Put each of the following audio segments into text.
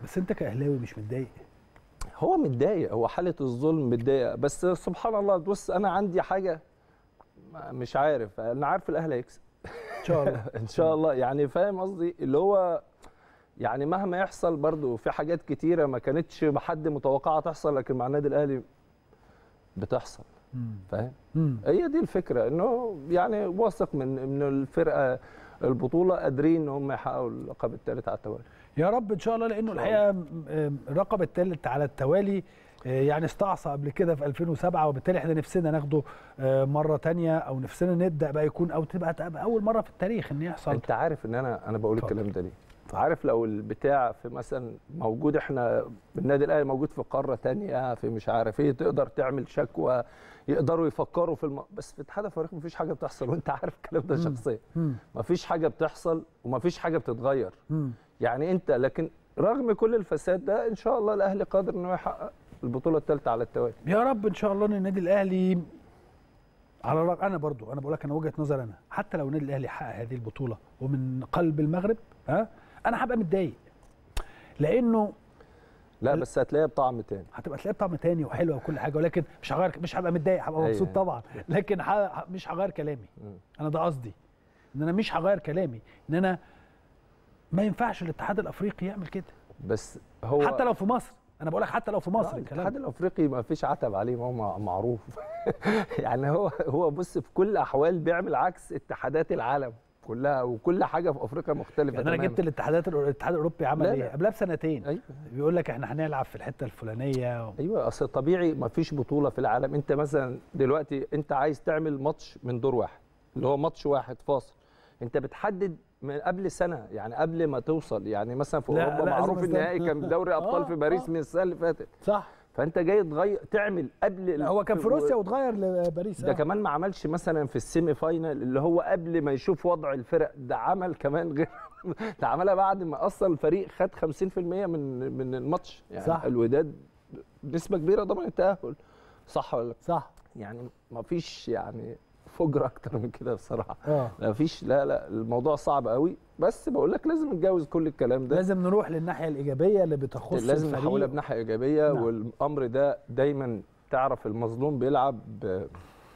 بس انت كاهلاوي مش متضايق هو متضايق هو حاله الظلم متضايق بس سبحان الله بص انا عندي حاجه ما- مش عارف انا عارف الاهلي هيكسب ان شاء الله ان شاء الله يعني فاهم قصدي اللي هو يعني مهما يحصل برضو في حاجات كتيره ما كانتش حد متوقعه تحصل لكن مع النادي الاهلي بتحصل مم. فاهم مم. هي دي الفكره انه يعني واثق من من الفرقه البطوله قادرين ان هم يحققوا اللقب الثالث على التوالي يا رب ان شاء الله لانه إن شاء الحقيقه م- م- الرقم الثالث على التوالي آه، يعني استعصى قبل كده في 2007 وبالتالي احنا نفسنا ناخده آه، مره تانية او نفسنا نبدا بقى يكون او تبقى تبقى اول مره في التاريخ ان يحصل انت عارف ان انا انا بقول اتفضل. الكلام ده ليه عارف لو البتاع في مثلا موجود احنا النادي الاهلي موجود في قاره تانية في مش عارف ايه تقدر تعمل شكوى يقدروا يفكروا في الم... بس في اتحاد افريقيا مفيش حاجه بتحصل وانت عارف الكلام ده مم. شخصيا مم. مفيش حاجه بتحصل ومفيش حاجه بتتغير مم. يعني انت لكن رغم كل الفساد ده ان شاء الله الاهلي قادر انه يحقق البطوله الثالثه على التوالي يا رب ان شاء الله ان النادي الاهلي على الرغم انا برضو انا بقول لك انا وجهه نظر انا حتى لو النادي الاهلي حقق هذه البطوله ومن قلب المغرب ها انا هبقى متضايق لانه لا ال- بس هتلاقيها بطعم تاني هتبقى تلاقي طعم تاني وحلوه وكل حاجه ولكن مش هغير مش هبقى متضايق هبقى أيوة. مبسوط طبعا لكن ح... مش هغير كلامي مم. انا ده قصدي ان انا مش هغير كلامي ان انا ما ينفعش الاتحاد الافريقي يعمل كده بس هو حتى لو في مصر انا بقول لك حتى لو في مصر لا، الكلام الاتحاد الافريقي ما فيش عتب عليه ما هو مع- معروف يعني هو هو بص في كل الاحوال بيعمل عكس اتحادات العالم كلها وكل حاجه في افريقيا مختلفه يعني انا تماماً. جبت الاتحادات الاتحاد الاوروبي عمل لا، ايه لا. قبلها بسنتين ايوه بيقول لك احنا هنلعب في الحته الفلانيه و... ايوه اصل طبيعي ما فيش بطوله في العالم انت مثلا دلوقتي انت عايز تعمل ماتش من دور واحد اللي هو ماتش واحد فاصل انت بتحدد من قبل سنه يعني قبل ما توصل يعني مثلا في لا، اوروبا لا، معروف لازم النهائي استنى. كان دوري ابطال آه، في باريس آه. من السنه اللي فاتت صح فانت جاي تغير تعمل قبل لا هو كان في روسيا واتغير لباريس ده آه. كمان ما عملش مثلا في السيمي فاينال اللي هو قبل ما يشوف وضع الفرق ده عمل كمان غير ده عملها بعد ما اصلا الفريق خد 50% من من الماتش يعني صح. الوداد نسبه كبيره ضمن التاهل صح ولا لا؟ صح يعني ما فيش يعني فجر اكتر من كده بصراحه اه ما فيش لا لا الموضوع صعب قوي بس بقول لك لازم نتجاوز كل الكلام ده لازم نروح للناحيه الايجابيه اللي بتخص لازم الفريق. نحولها بناحيه ايجابيه نعم. والامر ده دايما تعرف المظلوم بيلعب ب-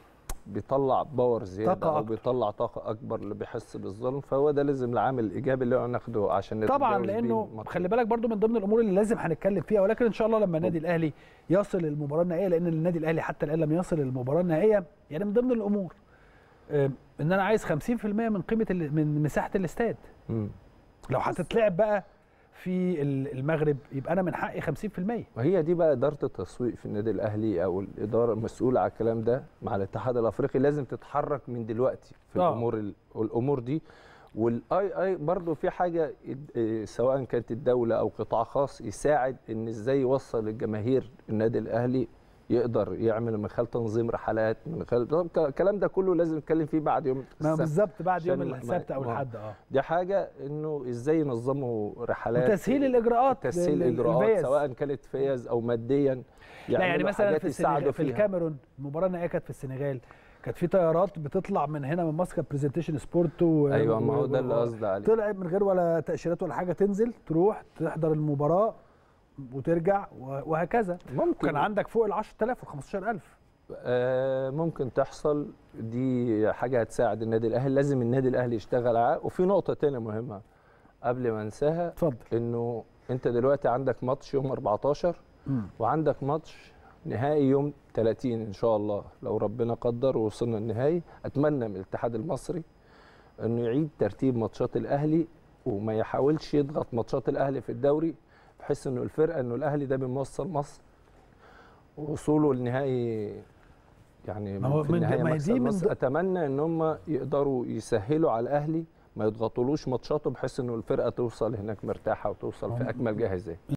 بيطلع باور زياده طاقة او أكتر. بيطلع طاقه اكبر اللي بيحس بالظلم فهو ده لازم العامل الايجابي اللي هو ناخده عشان طبعا نتجاوز بيه لانه الماتش خلي ده. بالك برضو من ضمن الامور اللي لازم هنتكلم فيها ولكن ان شاء الله لما النادي الاهلي يصل للمباراه النهائيه لان النادي الاهلي حتى الان لم يصل للمباراه النهائيه يعني من ضمن الامور آه، ان انا عايز 50% من قيمه ال- من مساحه الاستاد مم. لو هتتلعب بقى في ال- المغرب يبقى انا من حقي 50% وهي دي بقى اداره التسويق في النادي الاهلي او الاداره المسؤوله على الكلام ده مع الاتحاد الافريقي لازم تتحرك من دلوقتي في آه. الامور ال- الامور دي والاي اي برضو في حاجه إيه، سواء كانت الدوله او قطاع خاص يساعد ان ازاي يوصل الجماهير النادي الاهلي يقدر يعمل من خلال تنظيم رحلات من خلال طب ك- الكلام ده كله لازم نتكلم فيه بعد يوم ما السبت. بالظبط بعد يوم عشان ما- السبت او ما- الحد اه دي حاجه انه ازاي ينظموا رحلات وتسهيل الاجراءات تسهيل لل- الاجراءات للفيز. سواء كانت فيز او ماديا لا يعني مثلا حاجات في يساعدوا السنغال في فيها. الكاميرون المباراه النهائيه كانت في السنغال كانت في طيارات بتطلع من هنا من ماسكه برزنتيشن سبورت و... ايوه ما هو و- ده اللي و- قصدي عليه طلع من غير ولا تاشيرات ولا حاجه تنزل تروح تحضر المباراه وترجع و- وهكذا ممكن كان عندك فوق ال 10000 و 15000 آه ممكن تحصل دي حاجه هتساعد النادي الاهلي لازم النادي الاهلي يشتغل عليها وفي نقطه تانية مهمه قبل ما انساها اتفضل انه انت دلوقتي عندك ماتش يوم 14 وعندك ماتش نهائي يوم 30 ان شاء الله لو ربنا قدر ووصلنا النهائي اتمنى من الاتحاد المصري انه يعيد ترتيب ماتشات الاهلي وما يحاولش يضغط ماتشات الاهلي في الدوري بحيث انه الفرقه انه الاهلي ده بيمثل مصر وصوله النهائي يعني ما هو في من- النهايه ما هي مكسب دي من مصر ض- اتمنى ان هم يقدروا يسهلوا على الاهلي ما يضغطولوش ماتشاته بحيث انه الفرقه توصل هناك مرتاحه وتوصل في اكمل جاهزيه